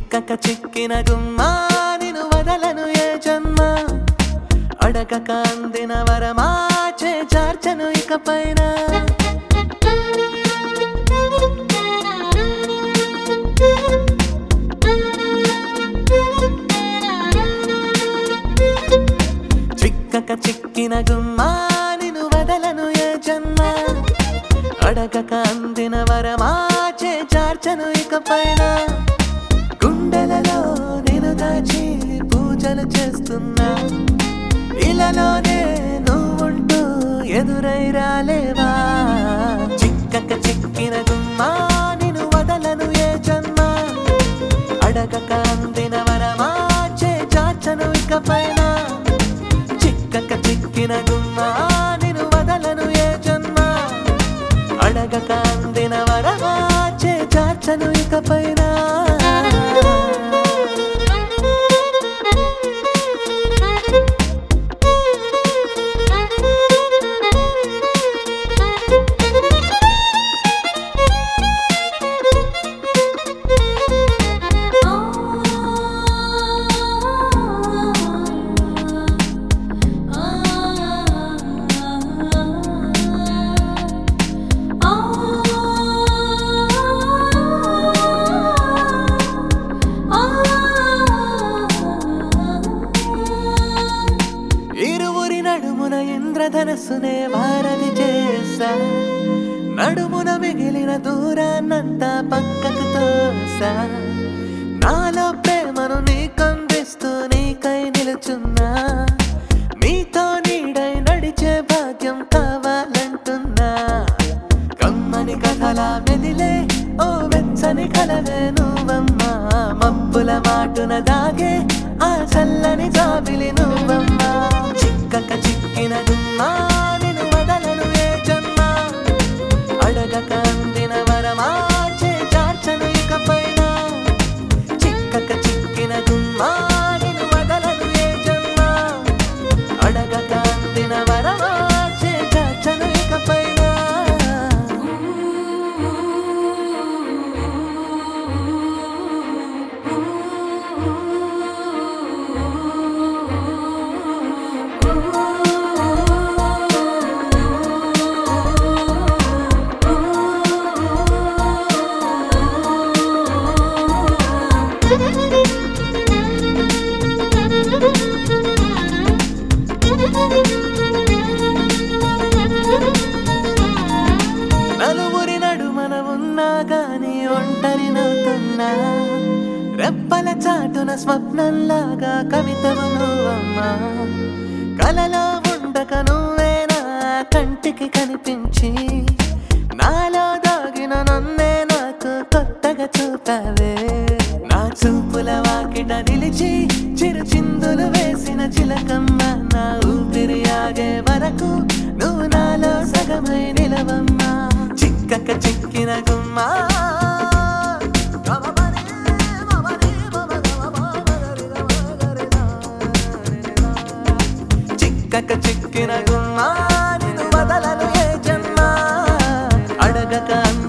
చిక్కక చిక్కిన గుమ్మా నిను వదలను ఏ జన్మ అడగక అందిన వరమా చే చార్చను ఇక పైన చిక్కక చిక్కిన గుమ్మా నిను వదలను ఏ జన్మ అడగక అందిన వరమా చే చార్చను ఇక పైన గుండెలలో నేను దాచి పూజలు చేస్తున్నా ఇలాలోనే నువ్వుంటూ ఎదురై రాలేవా చిక్కక చిక్కిన గుమ్మా నిను వదలను ఏ జన్మ అడగక అందిన వరమా చే చాచను ఇక పైన చిక్కక చిక్కిన గుమ్మా నిను వదలను ఏ జన్మ అడగక అందిన వరమా చే చాచను ఇక పైన ఇరువురి నడుమున ఇంద్రధనస్సునే వారధి చేసా నడుమున మిగిలిన దూరాన్నంతా పక్కకు తోసా నాలో ప్రేమను నీకందిస్తూ నీకై నిలుచున్నా నీతో నీడై నడిచే భాగ్యం కావాలంటున్నా కమ్మని కథలా మెదిలే ఓ వెచ్చని కలవే నువ్వమ్మా మబ్బుల మాటున దాగే ఆ చల్లని జాబిలి నువ్వమ్మా చిక్కక చిక్కిన గుమ్మా నిన్ను వదలను ఏ జన్మ అడగక అందిన వరమా చే చార్చను ఇక పైన చిక్కక చిక్కిన గుమ్మా నిన్ను వదలను ఏ జన్మ అడగక అందిన వరమా చే చార్చను ఇక పైన నలుగురి నడుమన ఉన్నా గాని ఒంటరి నవ్వుతున్నా రెప్పల చాటున స్వప్నంలాగా కవితవు నువ్వమ్మా కలలో ఉండక నువ్వేనా కంటికి కనిపించి నాలో దాగిన నన్నే నాకు కొత్తగా చూపావే నా చూపుల వాకిట నిలిచి చిరు చిందులు వేసిన చిలకమ్మ నా ఊపిరి ఆగే వరకు నువ్వు నాలో సగమై నిలవమ్మా చిక్కక చిక్కిన గుమ్మా చిక్కక చిక్కిన గుమ్మా నిన్ను వదలను ఏ జన్మ అడగక